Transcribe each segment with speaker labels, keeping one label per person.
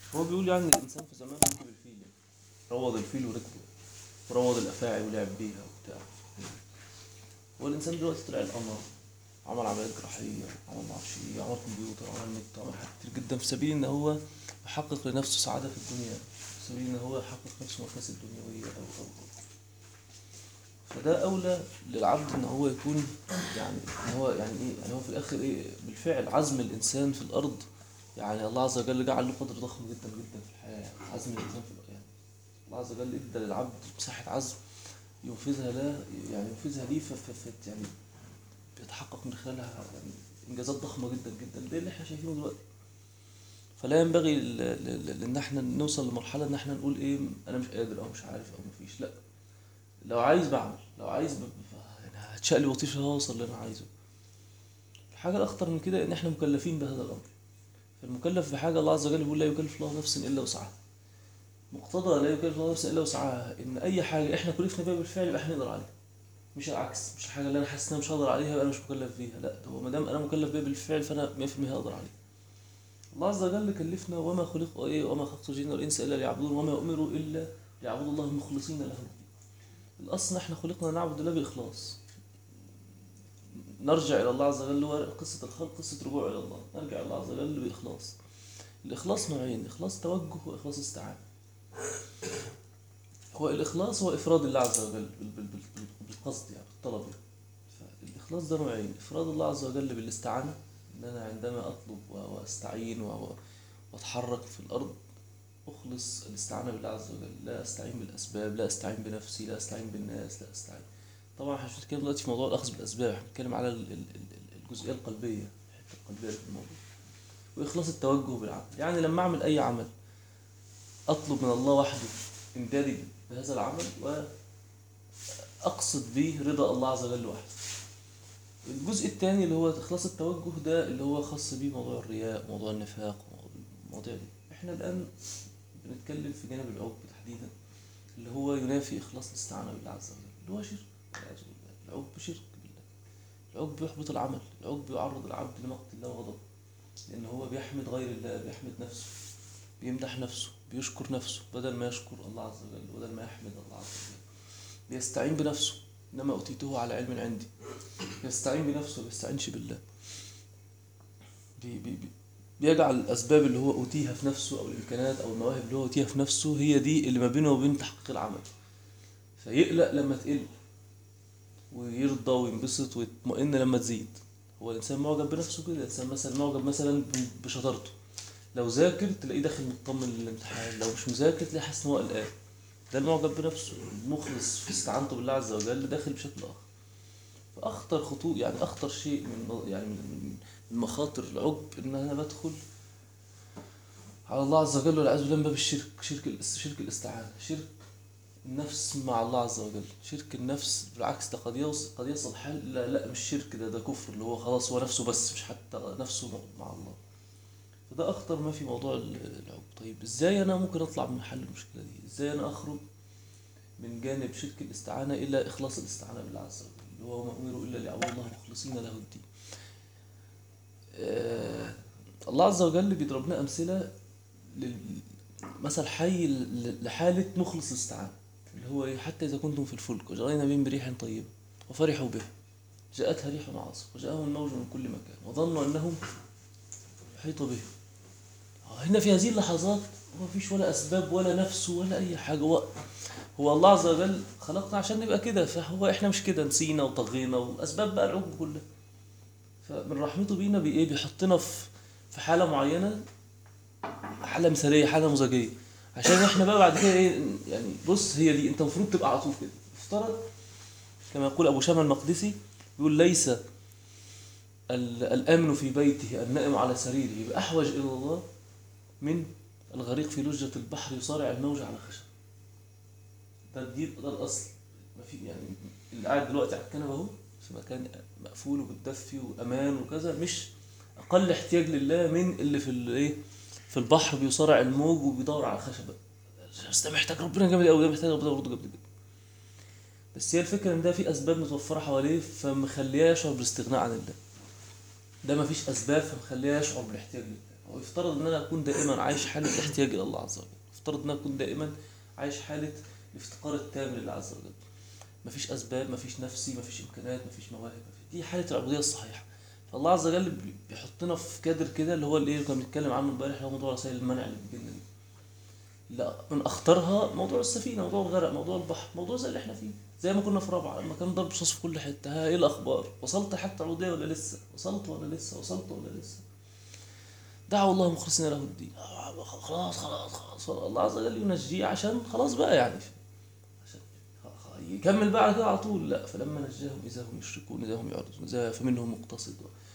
Speaker 1: هو بيقول يعني الانسان في زمان ركب الفيل يعني. روض الفيل وركبه وروض الافاعي ولعب بيها وبتاع والانسان دلوقتي طلع القمر عمل عمليات جراحيه عمل معرفش ايه عمل كمبيوتر عمل نت عمل حاجات كتير جدا في سبيل ان هو يحقق لنفسه سعاده في الدنيا في سبيل ان هو يحقق نفسه مكاسب دنيويه او او او فده اولى للعبد ان هو يكون يعني ان هو يعني ايه يعني هو في الاخر ايه بالفعل عزم الانسان في الارض يعني الله عز وجل جعل له قدر ضخم جدا جدا في الحياه يعني عزم الانسان في الارض يعني الله عز وجل ادى للعبد مساحه عزم ينفذها له يعني ينفذها ليه ف- ف- ف- يعني بيتحقق من خلالها يعني انجازات ضخمه جدا جدا ده اللي احنا شايفينه دلوقتي فلا ينبغي ل- ل- ل- ان احنا نوصل لمرحله ان احنا نقول ايه انا مش قادر او مش عارف او مفيش لا لو عايز بعمل لو عايز ب... ب- يعني هتشقلي وطيشه هوصل اللي انا عايزه الحاجه الاخطر من كده ان احنا مكلفين بهذا الامر فالمكلف بحاجه الله عز وجل بيقول لا يكلف الله نفسا الا وسعها مقتضى لا يكلف الله نفسا الا وسعها ان اي حاجه احنا كلفنا بها بالفعل يبقى احنا نقدر عليها مش العكس مش الحاجه اللي انا حاسس ان انا مش هقدر عليها يبقى انا مش مكلف بيها لا ده هو ما دام انا مكلف بيها بالفعل فانا 100% هقدر عليها الله عز وجل كلفنا وما خلق ايه وما خلقت الجن والانس الا ليعبدون وما امروا الا ليعبدوا الله مخلصين له الدين الاصل احنا خلقنا نعبد الله باخلاص نرجع الى الله عز وجل هو قصه الخلق قصه رجوع الى الله نرجع الى الله عز وجل باخلاص الاخلاص نوعين اخلاص توجه واخلاص استعانه هو الاخلاص هو افراد الله عز وجل بال- بال- بال- بالقصد يعني بالطلب يعني فالاخلاص ده نوعين افراد الله عز وجل بالاستعانه ان انا عندما اطلب و- واستعين و- و- واتحرك في الارض اخلص الاستعانه بالله عز وجل لا استعين بالاسباب لا استعين بنفسي لا استعين بالناس لا استعين طبعا احنا مش بنتكلم دلوقتي في موضوع الاخذ بالاسباب احنا بنتكلم على ال- ال- ال- الجزئيه القلبيه الحته القلبيه في الموضوع واخلاص التوجه بالعمل يعني لما اعمل اي عمل اطلب من الله وحده امدادي بهذا العمل واقصد به رضا الله عز وجل وحده الجزء الثاني اللي هو اخلاص التوجه ده اللي هو خاص بيه موضوع الرياء موضوع النفاق المواضيع دي احنا الان بنتكلم في جانب العقب تحديدا اللي هو ينافي اخلاص الاستعانه بالله عز وجل اللي هو شرك والعياذ بالله العقب شرك بالله العقب بيحبط العمل العقب بيعرض العبد لمقت الله وغضبه لان هو بيحمد غير الله بيحمد نفسه بيمدح نفسه بيشكر نفسه بدل ما يشكر الله عز وجل بدل ما يحمد الله عز وجل بيستعين بنفسه انما اوتيته على علم عندي يستعين بنفسه ما بيستعينش بالله بي بي بي بيجعل الاسباب اللي هو اوتيها في نفسه او الامكانات او المواهب اللي هو اوتيها في نفسه هي دي اللي ما بينه وبين تحقيق العمل فيقلق لما تقل ويرضى وينبسط ويطمئن لما تزيد هو الانسان معجب بنفسه كده الانسان مثلا معجب مثلا ب- بشطارته لو ذاكر تلاقيه داخل مطمن للامتحان لو مش مذاكر تلاقيه حاسس ان هو قلقان ده المعجب بنفسه المخلص في استعانته بالله عز وجل داخل بشكل اخر فاخطر خطوط يعني اخطر شيء من يعني من من مخاطر العجب ان انا بدخل على الله عز وجل والعياذ بالله من باب الشرك شرك الاس- شرك الاستعانه شرك النفس مع الله عز وجل شرك النفس بالعكس ده قد يوصل قد يصل حال لا لا مش شرك ده ده كفر اللي هو خلاص هو نفسه بس مش حتى نفسه مع الله فده اخطر ما في موضوع ال- العقب طيب ازاي انا ممكن اطلع من حل المشكله دي ازاي انا اخرج من جانب شرك الاستعانه الى اخلاص الاستعانه بالله عز وجل اللي هو ما امروا الا ليعبدوا الله مخلصين له الدين آه الله عز وجل بيضرب لنا امثله لل- مثل حي ل- لحاله مخلص الاستعانه اللي هو إيه؟ حتى اذا كنتم في الفلك وجرينا بهم بريح طيبه وفرحوا به جاءتها ريح عاصف وجاءهم الموج من كل مكان وظنوا انهم حيط بهم هنا في هذه اللحظات هو مفيش ولا اسباب ولا نفس ولا اي حاجه هو هو الله عز وجل خلقنا عشان نبقى كده فهو احنا مش كده نسينا وطغينا واسباب بقى العجب كلها فمن رحمته بينا بي ايه بيحطنا في في حاله معينه حاله مثاليه حاله مزاجيه عشان احنا بقى بعد كده ايه يعني بص هي دي انت المفروض تبقى على طول كده افترض كما يقول ابو شامه المقدسي يقول ليس ال- الامن في بيته النائم على سريره باحوج الى الله من الغريق في لجة البحر يصارع الموج على خشب ده دي ده الاصل ما في يعني اللي قاعد دلوقتي على الكنبه اهو في مكان مقفول وبتدفي وامان وكذا مش اقل احتياج لله من اللي في الايه في البحر بيصارع الموج وبيدور على خشبه بس ده محتاج ربنا جامد قوي ده محتاج ربنا برضه جامد جدا بس هي الفكره ان ده في اسباب متوفره حواليه فمخليه يشعر بالاستغناء عن الله ده مفيش اسباب فمخليه يشعر بالاحتياج لله هو يفترض ان انا اكون دائما عايش حاله احتياج الى الله عز وجل يفترض ان انا اكون دائما عايش حاله الافتقار التام لله عز وجل مفيش اسباب مفيش نفسي مفيش امكانيات مفيش مواهب مفيش دي حاله العبوديه الصحيحه فالله عز وجل بي- بيحطنا في كادر كده اللي هو اللي إيه كنا بنتكلم عنه امبارح اللي هو موضوع وسائل المنع اللي بتجيلنا دي لا من اخطرها موضوع السفينه موضوع الغرق موضوع البحر موضوع زي اللي احنا فيه زي ما كنا في رابعه لما كان ضرب رصاص في كل حته ها ايه الاخبار وصلت حتى العبوديه ولا لسه وصلت ولا لسه وصلت ولا لسه دعوا الله مخلصين له الدين آه، خلاص خلاص خلاص الله عز وجل ينجيه عشان خلاص بقى يعني عشان خ- خ- يكمل بقى على كده على طول لا فلما نجاهم اذا هم يشركون اذا هم يعرضون اذا فمنهم مقتصد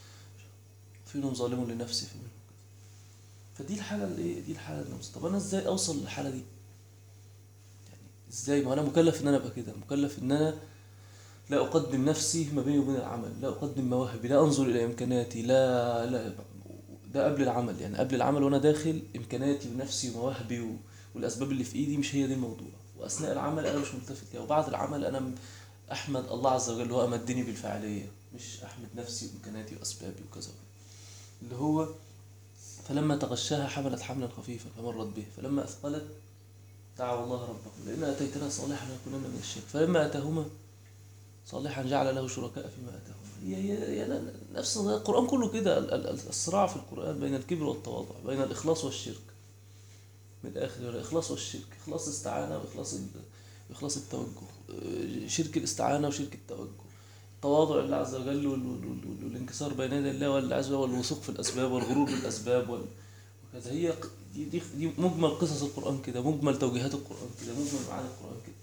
Speaker 1: فيهم ظالم لنفسه فمنهم كذا. فدي الحاله اللي ايه دي الحاله اللي نفس- طب انا ازاي اوصل للحاله دي يعني ازاي ما انا مكلف ان انا ابقى كده مكلف ان انا لا اقدم نفسي ما بيني وبين العمل لا اقدم مواهبي لا انظر الى امكانياتي لا لا ده قبل العمل يعني قبل العمل وانا داخل امكانياتي ونفسي ومواهبي و- والاسباب اللي في ايدي مش هي دي الموضوع واثناء العمل انا مش ملتفت ليها وبعد العمل انا م- احمد الله عز وجل هو امدني بالفاعليه مش احمد نفسي وامكانياتي واسبابي وكذا اللي هو فلما تغشاها حملت حملا خفيفا فمرت به فلما اثقلت دعوا الله ربهم لان اتيتنا صالحا لنكونن من الشرك فلما اتاهما صالحا جعل له شركاء فيما اتاهم هي هي هي نفس القران كله كده ال- ال- الصراع في القران بين الكبر والتواضع بين الاخلاص والشرك من الاخر الاخلاص والشرك اخلاص الاستعانه واخلاص ال- واخلاص التوجه آه، شرك الاستعانه وشرك التوجه تواضع الله عز وجل وال- وال- وال- والانكسار بين يدي الله والعز وجل والوثوق في الاسباب والغرور بالاسباب وال- وكذا هي ق- دي, دي, دي مجمل قصص القران كده مجمل توجيهات القران كده مجمل معاني القران كده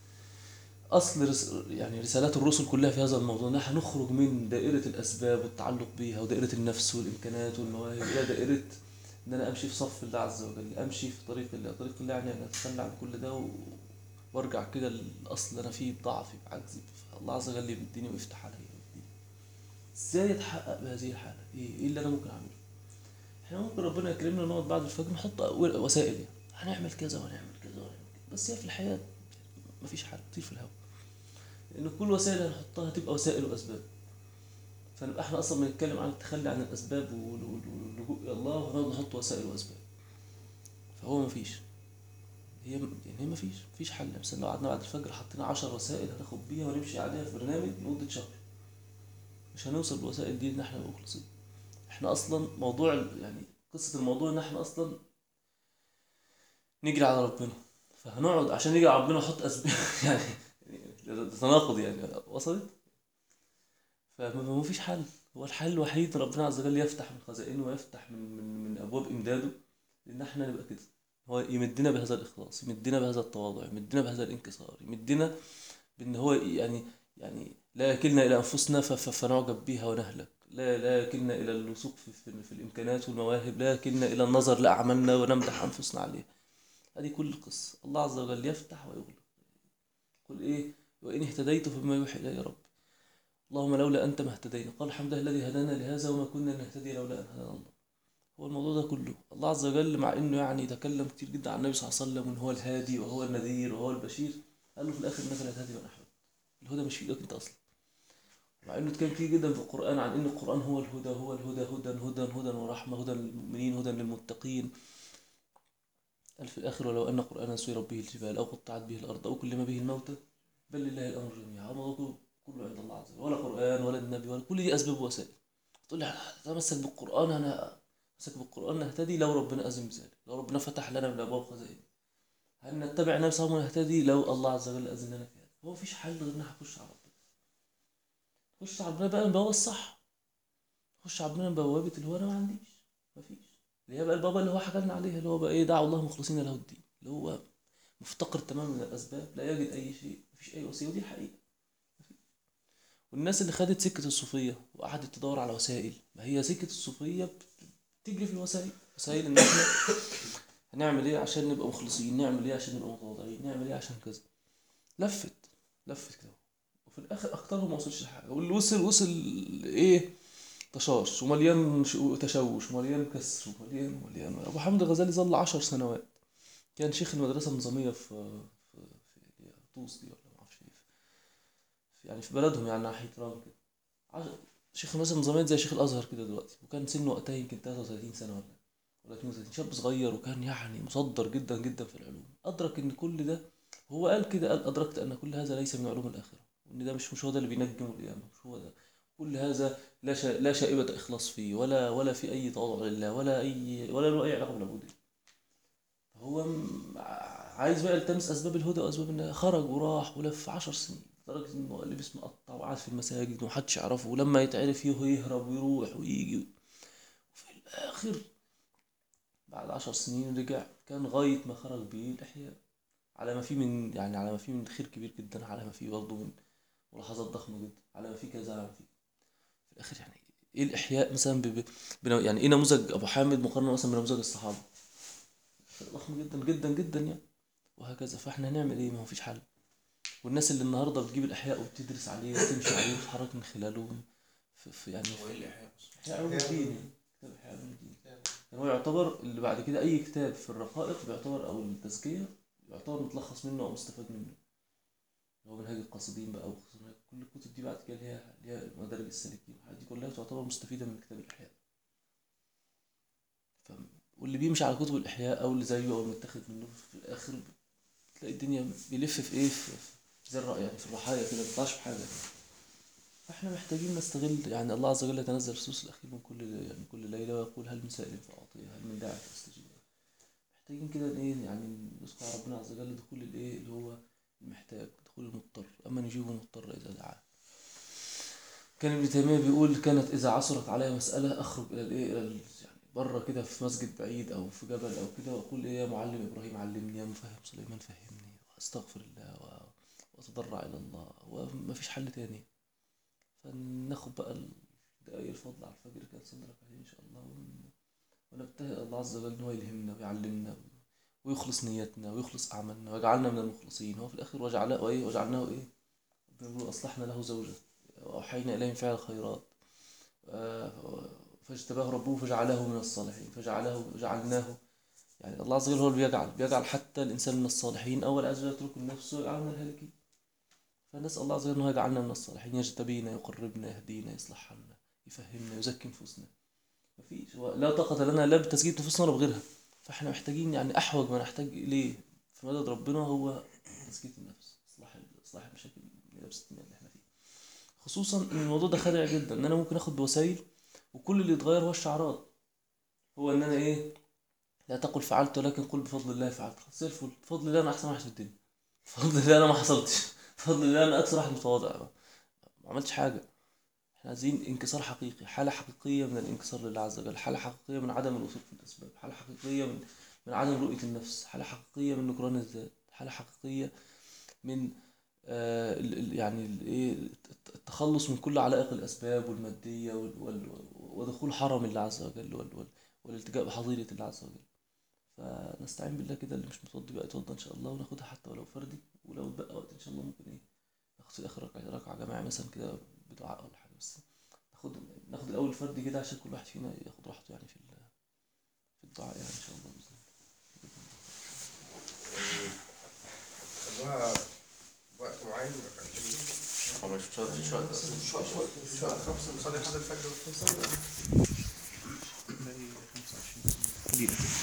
Speaker 1: اصل رس... يعني رسالات الرسل كلها في هذا الموضوع ان احنا نخرج من دائره الاسباب والتعلق بيها ودائره النفس والامكانيات والمواهب الى دائره ان انا امشي في صف الله عز وجل امشي في طريق الله طريق الله يعني ان اتخلى عن كل ده و... وارجع كده للاصل اللي انا فيه بضعفي بعجزي الله عز وجل يمدني ويفتح عليا ويديني. ازاي اتحقق بهذه الحاله ايه ايه اللي انا ممكن اعمله احنا ممكن ربنا يكرمنا نقعد بعد الفجر نحط وسائل يعني هنعمل كذا وهنعمل كذا وهنعمل كذا بس هي في الحياه مفيش حل تطير في الهواء لان كل وسائل هنحطها تبقى وسائل واسباب فنبقى احنا اصلا بنتكلم عن التخلي عن الاسباب وال- وال- واللجوء الى الله وهنقعد نحط وسائل واسباب فهو مفيش هي يعني هي مفيش مفيش حل مثلا لو قعدنا بعد الفجر حطينا عشر وسائل هناخد بيها ونمشي عليها في برنامج لمدة شهر مش هنوصل بالوسائل دي ان احنا نبقى مخلصين احنا اصلا موضوع ال- يعني قصة الموضوع ان احنا اصلا نجري على ربنا فهنقعد عشان نجري على ربنا نحط اسباب يعني يعني تناقض يعني وصلت فما فيش حل هو الحل الوحيد إن ربنا عز وجل يفتح من خزائنه ويفتح من من من ابواب امداده ان احنا نبقى كده هو يمدنا بهذا الاخلاص يمدنا بهذا التواضع يمدنا بهذا الانكسار يمدنا بان هو يعني يعني لا يكلنا الى انفسنا ف- ف- فنعجب بها ونهلك لا لا يكلنا الى الوثوق في, في, في الامكانات والمواهب لا يكلنا الى النظر لاعمالنا ونمدح انفسنا عليها هذه كل القصه الله عز وجل يفتح ويغلق قل ايه وان اهتديت فبما يوحي الي رب اللهم لولا انت ما اهتدينا قال الحمد لله الذي هدانا لهذا وما كنا نهتدي لولا ان هدانا الله هو الموضوع ده كله الله عز وجل مع انه يعني تكلم كتير جدا عن النبي صلى الله عليه وسلم وان هو الهادي وهو النذير وهو البشير قال له في الاخر انك لا تهدي من احببت الهدى مش في ايدك انت اصلا مع انه اتكلم كتير جدا في القران عن ان القران هو الهدى هو الهدى هدى هدى هدى ورحمه هدى للمؤمنين هدى للمتقين قال في الاخر ولو ان قرانا سيرت به الجبال او قطعت به الارض او كلم به الموتى بل لله الامر جميعا الموضوع كله- كله عند الله عز وجل ولا قران ولا النبي ولا كل دي اسباب ووسائل تقول لي اتمسك بالقران انا اتمسك بالقران نهتدي لو ربنا اذن بذلك لو ربنا فتح لنا من ابواب خزائنه هل نتبع النبي صلى الله عليه وسلم ونهتدي لو الله عز وجل اذن لنا في هذا هو مفيش حل غير ان احنا نخش على ربنا نخش على ربنا بقى من البوابه الصح نخش على ربنا من بوابه اللي هو انا ما عنديش مفيش اللي هي بقى البابا اللي هو حكى لنا عليها اللي هو بقى ايه دعوا الله مخلصين له الدين اللي هو مفتقر تماما من الاسباب لا يجد اي شيء مفيش اي وسيله ودي الحقيقه والناس اللي خدت سكه الصوفيه وقعدت تدور على وسائل ما هي سكه الصوفيه بت- بتجري في الوسائل وسائل ان احنا هنعمل ايه عشان نبقى مخلصين نعمل ايه عشان نبقى متواضعين نعمل ايه عشان كذا لفت لفت كده وفي الاخر اكترهم ما وصلش لحاجه واللي وصل وصل ايه طشاش ومليان ش- تشوش ومليان كسر ومليان ومليان ابو حامد الغزالي ظل عشر سنوات كان شيخ المدرسه النظاميه في في في طوس دي ولا ما اعرفش ايه في- يعني في بلدهم يعني ناحيه رام كده عش- شيخ المدرسه النظاميه زي شيخ الازهر كده دلوقتي وكان سنه وقتها يمكن 33 سنه ولا ولا 32 شاب صغير وكان يعني مصدر جدا جدا في العلوم ادرك ان كل ده هو قال كده قال ادركت ان كل هذا ليس من علوم الاخره وان ده مش مش هو ده اللي بينجم القيامه مش هو ده كل هذا لا شا لا شائبة إخلاص فيه ولا ولا في أي تواضع لله ولا أي ولا له أي علاقة بالعبودية هو م- عايز بقى يلتمس أسباب الهدى وأسباب النجاة خرج وراح ولف عشر سنين لدرجة إنه لبس مقطع وقعد في المساجد ومحدش يعرفه ولما يتعرف يه- يهرب ويروح ويجي وفي الآخر بعد عشر سنين رجع كان غاية ما خرج بيه الإحياء على ما فيه من يعني على ما فيه من خير كبير جدا على ما فيه برضه من ملاحظات ضخمة جدا على ما فيه كذا على ما فيه في الآخر يعني إيه الإحياء مثلا ب... ب... بن- يعني إيه نموذج أبو حامد مقارنة مثلا بنموذج الصحابة فرق ضخم جدا جدا جدا يعني وهكذا فاحنا هنعمل ايه ما هو فيش حل والناس اللي النهارده بتجيب الاحياء وبتدرس عليه وتمشي عليه وتتحرك من خلاله في, في يعني
Speaker 2: هو ايه الاحياء
Speaker 1: احياء علوم الدين يعني. كتاب احياء علوم الدين يعني هو يعتبر اللي بعد كده اي كتاب في الرقائق بيعتبر او التزكيه يعتبر متلخص منه او مستفاد منه اللي هو منهاج القاصدين بقى وخصوصا كل الكتب دي بعد كده اللي هي اللي هي مدارج السالكين الحاجات دي كلها تعتبر مستفيده من كتاب الاحياء ف... واللي بيمشي على كتب الاحياء او اللي زيه او المتاخد منه في الاخر تلاقي الدنيا بيلف في ايه في في زي الرأي يعني في الرحايا كده ما بيطلعش بحاجه فاحنا محتاجين نستغل يعني الله عز وجل يتنزل في الثلث الاخير من كل يعني كل ليله ويقول هل من سائل فاعطيه هل من داعي فاستجيب له. محتاجين كده ايه يعني نذكر على ربنا عز وجل دخول الايه اللي هو المحتاج دخول المضطر اما نجيب المضطر اذا دعاه كان ابن تيميه بيقول كانت اذا عثرت علي مساله اخرج الى الايه الى ال- يعني بره كده في مسجد بعيد او في جبل او كده واقول ايه يا معلم ابراهيم علمني يا مفهم سليمان فهمني واستغفر الله و- واتضرع الى الله ومفيش حل تاني فناخد بقى دقايق الفضل على الفجر كده نصلي ركعتين ان شاء الله ون- ونبتهل الله عز وجل ان هو يلهمنا ويعلمنا ويخلص نيتنا ويخلص اعمالنا ويجعلنا من المخلصين هو في الاخر وجعله ايه وجعلناه ايه ربنا بيقول اصلحنا له زوجه واوحينا اليه من فعل الخيرات آه، فاجتباه ربه فجعله من الصالحين فجعله جعلناه يعني الله عز وجل هو اللي بيجعل بيجعل حتى الانسان من الصالحين اول عز وجل يترك النفس ويجعلنا من الهالكين فنسال الله عز وجل انه يجعلنا من الصالحين يجتبينا يقربنا يهدينا يصلح حالنا يفهمنا يزكي نفوسنا مفيش هو لا طاقة لنا لا بتزكية نفوسنا ولا بغيرها فاحنا محتاجين يعني احوج ما نحتاج اليه في مدد ربنا هو تزكية النفس اصلاح اصلاح المشاكل اللي لابستنا اللي احنا فيها خصوصا ان الموضوع ده خادع جدا ان انا ممكن اخد بوسائل وكل اللي يتغير هو الشعارات هو ان انا ايه لا تقل فعلت ولكن قل بفضل الله فعلت خلاص زي الفل بفضل الله انا احسن واحد في الدنيا بفضل الله انا ما حصلتش بفضل الله انا اكثر واحد متواضع ما عملتش حاجه احنا عايزين انكسار حقيقي حاله حقيقيه من الانكسار لله عز وجل حاله حقيقيه من عدم الوثوق في الاسباب حاله حقيقيه من من عدم رؤيه النفس حاله حقيقيه من نكران الذات حاله حقيقيه من آه ال- ال- يعني ال- ايه الت- التخلص من كل علائق الاسباب والماديه وال- وال- ودخول حرم الله عز وجل وال- وال- والالتجاء بحظيره الله عز وجل فنستعين بالله كده اللي مش متوضي بقى يتوضى ان شاء الله وناخدها حتى ولو فردي ولو اتبقى وقت ان شاء الله ممكن ايه ناخد في الاخر ركعه ركعه جماعي مثلا كده بدعاء ولا حاجه بس ناخد ناخد الاول فردي كده عشان كل واحد فينا ياخد راحته يعني في ال- في الدعاء يعني ان شاء الله باذن الله
Speaker 2: خلوها وقت معين ركعتين
Speaker 1: هو مش مش وقت
Speaker 2: مش وقت مش وقت خمسة نصلي لحد الفجر
Speaker 1: دقيقة